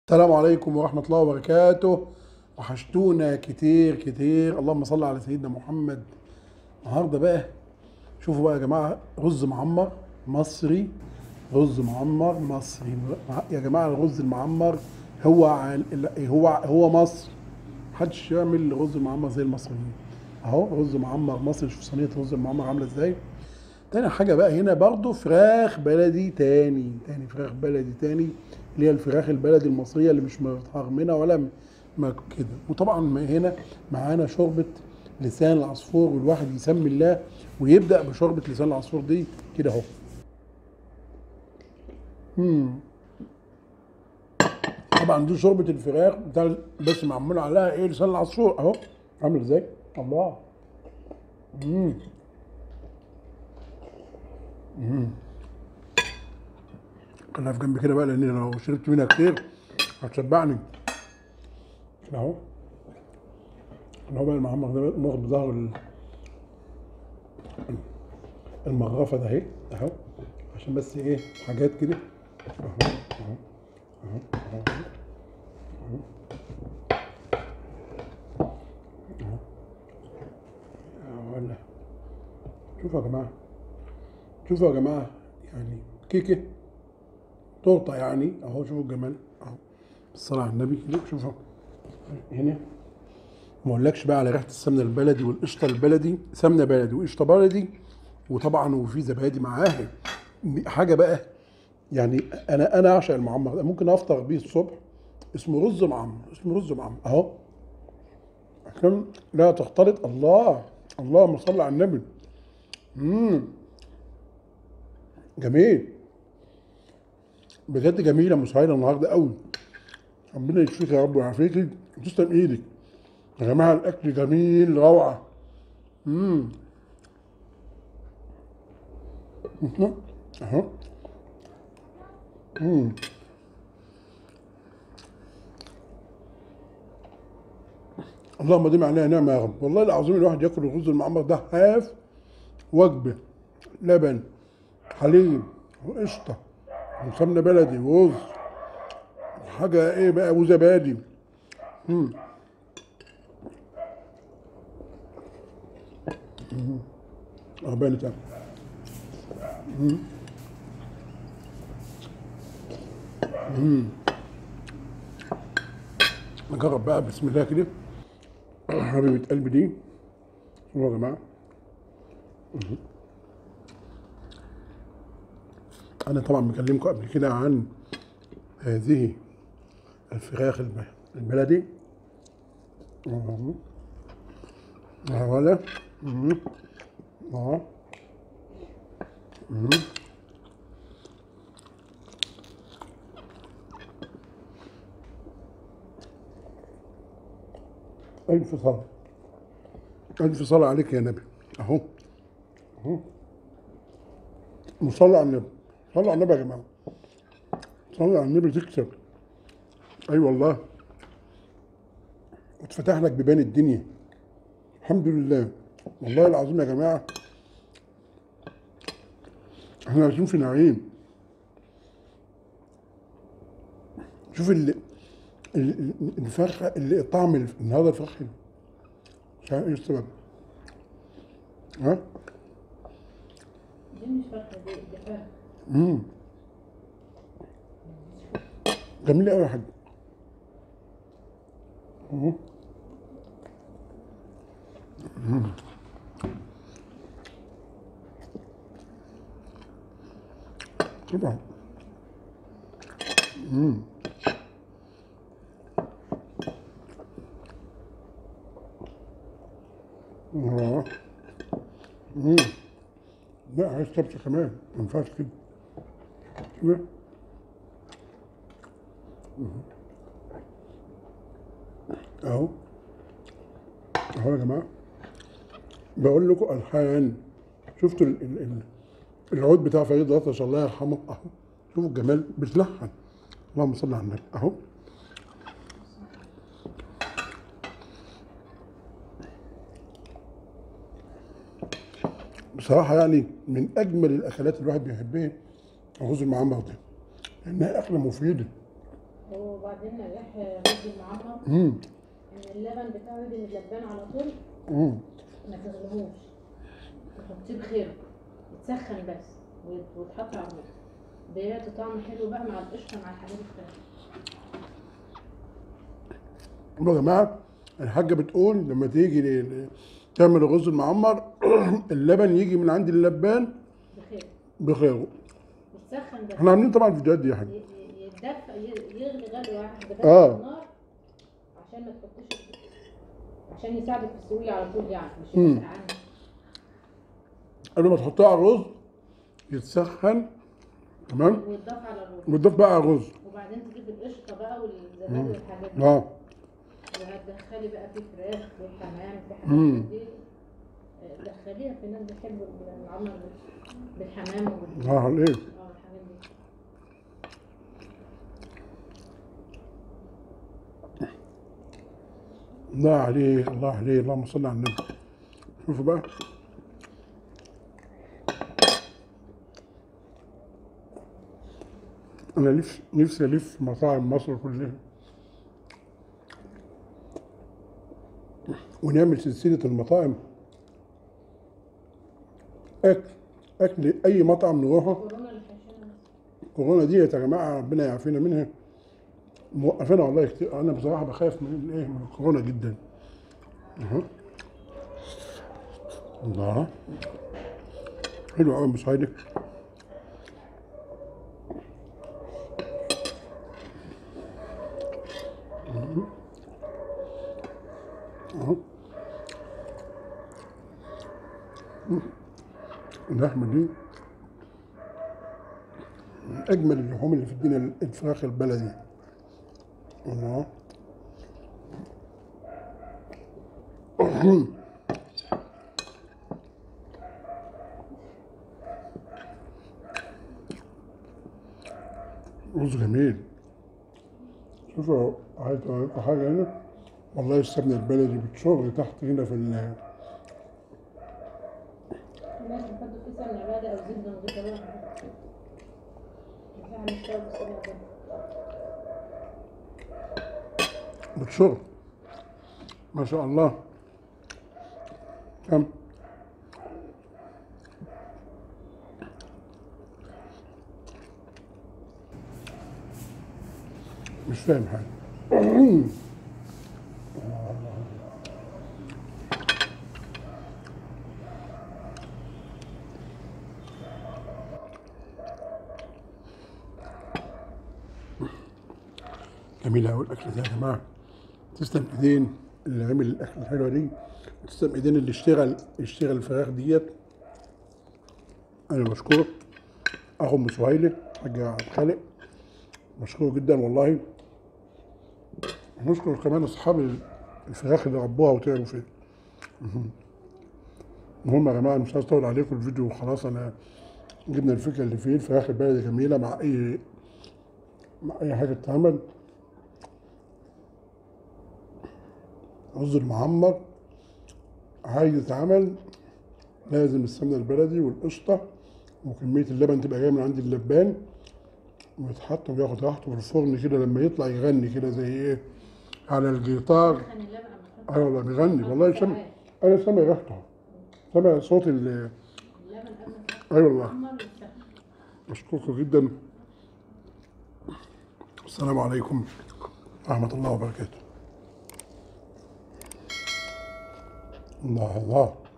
السلام عليكم ورحمة الله وبركاته وحشتونا كتير كتير اللهم صل على سيدنا محمد النهارده بقى شوفوا بقى يا جماعة رز معمر مصري رز معمر مصري يا جماعة الرز المعمر هو عن... لا، هو هو مصر محدش يعمل رز معمر زي المصريين اهو رز معمر مصري شوف صينية الرز المعمر عاملة ازاي تاني حاجة بقى هنا برضو فراخ بلدي تاني تاني فراخ بلدي تاني اللي هي الفراخ البلدي المصرية اللي مش متحرمنة ولا م- ما كده وطبعا ما هنا معانا شوربة لسان العصفور والواحد يسمي الله ويبدأ بشوربة لسان العصفور دي كده اهو مم. طبعا دي شوربة الفراخ بتاع بس معمول عليها ايه لسان العصفور اهو عامل ازاي؟ الله مم. خليها في جنب كده بقى لان لو شربت منها كتير هتشبعني اهو اهو بقى المعمر ده واخد بظهر ال- المغرفه ده اهي اهو عشان بس ايه حاجات كده اهو اهو اهو اهو اهو اهو اهو ولا شوفوا يا جماعه شوفوا يا جماعه يعني كيكه تورته يعني اهو شوفوا الجمال اهو الصلاه على النبي كده شوفوا هنا ما اقولكش بقى على ريحه السمنه البلدي والقشطه البلدي سمنه بلدي وقشطه بلدي وطبعا وفي زبادي معاها حاجه بقى يعني انا انا اعشق المعمر ده ممكن افطر بيه الصبح اسمه رز معمر اسمه رز معمر اهو عشان لا تختلط الله اللهم صل على النبي امم جميل بجد جميله مساعده النهارده قوي ربنا يشفيك يا رب ويعافيك وتسلم ايدك يا جماعه الاكل جميل روعه امم مهم. اهو امم اللهم ديم عليها نعمه يا رب والله العظيم الواحد ياكل الرز المعمر ده هاف وجبه لبن حليب وقشطه وسمنه بلدي ورز حاجه ايه بقى وزبادي مم. مم. اه بانت أهي. مم. مم. نجرب بقى بسم الله كده حبيبة قلبي دي شوفوا يا جماعة مم. أنا طبعا مكلمكم قبل كده عن هذه الفراخ الب- البلدي أهو. أهو ولا مم. أهو مم. ألف صلاة ألف صلاة عليك يا نبي أهو أهو وصلوا على النبي صلوا على النبي يا جماعة صلوا على النبي تكسب أي أيوة والله واتفتح لك بيبان الدنيا الحمد لله والله العظيم يا جماعة احنا عايشين في نعيم شوف ال ال- ال- الفرخة اللي طعم الف- النهارده الفرخة حلو مش عارف ايه السبب ها؟ دي مش فرخة دي دي فرخة امم جميلة قوي يا حاج أهو. مم. طبعا امم اه امم لا عايز كبسة كمان ما ينفعش كده كده مم. اهو اهو يا جماعة بقول لكم الحان شفتوا ال ال ال العود بتاع فريد الأطرش الله يرحمه اهو شوفوا الجمال بتلحن اللهم صل على النبي اهو بصراحة يعني من أجمل الأكلات اللي الواحد بيحبها الرز المعمر ده لأنها أكلة مفيدة وبعدين نجاح رز المعمر امم ان اللبن بتاعه يدي اللبان على طول امم ما تغليهوش تحطيه بخير يتسخن بس ويت- ويتحط على النار بيعطي طعم حلو بقى مع القشطه مع الحاجات التانية يا جماعه الحاجه بتقول لما تيجي ل- تعمل الرز المعمر اللبن يجي من عند اللبان بخير بخيره يتسخن بس احنا عاملين طبعا الفيديوهات دي يا حاج ي- ي- يتدفى ي- يغلي غلوه واحده بس آه. على النار عشان ما تحطش عشان يساعدك في السويه على طول يعني مش مم. يبقى سرعان قبل ما تحطها على الرز يتسخن تمام ويتضاف على الرز وتضيف بقى على الرز وبعدين تجيب القشطه بقى والزبادي والحاجات دي اه وهتدخلي بقى في فراخ في حمام في مم. حاجات دي آه، دخليها في ناس بتحب العمر بالحمام وبال اه على ايه اه الحاجات دي الله عليه الله عليه اللهم صل على النبي شوفوا بقى انا نفسي نفسي الف مطاعم مصر كلها ونعمل سلسله المطاعم اكل اكل اي مطعم نروحه كورونا اللي عايشينها كورونا دي يا جماعه ربنا يعافينا منها موقفانا والله كتير انا بصراحه بخاف من ايه من الكورونا جدا أها. الله حلو قوي مش هايدي اهو اللحمه دي من اجمل اللحوم اللي في الدنيا الفراخ البلدي الله رز جميل شوفوا عايز أوريكم حاجة هنا والله السمنة البلدي بتشر تحت هنا في ال الناس بتحط فيه سمنه بلدي او زبده نضيفه بقى مش عامل شويه بالسمنه ده بتشر ما شاء الله كم مش فاهم حاجة جميلة أوي الأكل ده يا جماعة تسلم ايدين اللي عمل الاكل الحلوه دي تسلم ايدين اللي اشتغل اشتغل الفراخ ديت انا بشكره اخو ام سهيله حاج عبد الخالق مشكور جدا والله نشكر كمان اصحاب الفراخ اللي ربوها وتعبوا فيها المهم يا جماعه مش عايز اطول عليكم الفيديو وخلاص انا جبنا الفكره اللي فيه الفراخ البلدي جميله مع اي مع اي حاجه تتعمل رز المعمر عايز يتعمل لازم السمنه البلدي والقشطه وكميه اللبن تبقى جايه من عند اللبان ويتحط وياخد راحته في الفرن كده لما يطلع يغني كده زي ايه على الجيتار سخن اللبن اما تحط اه والله بيغني والله سامع انا سامع ريحته سامع صوت ال اللبن قبل ما تحط اي والله المعمر يتسخن اشكركم جدا السلام عليكم ورحمه الله وبركاته الله الله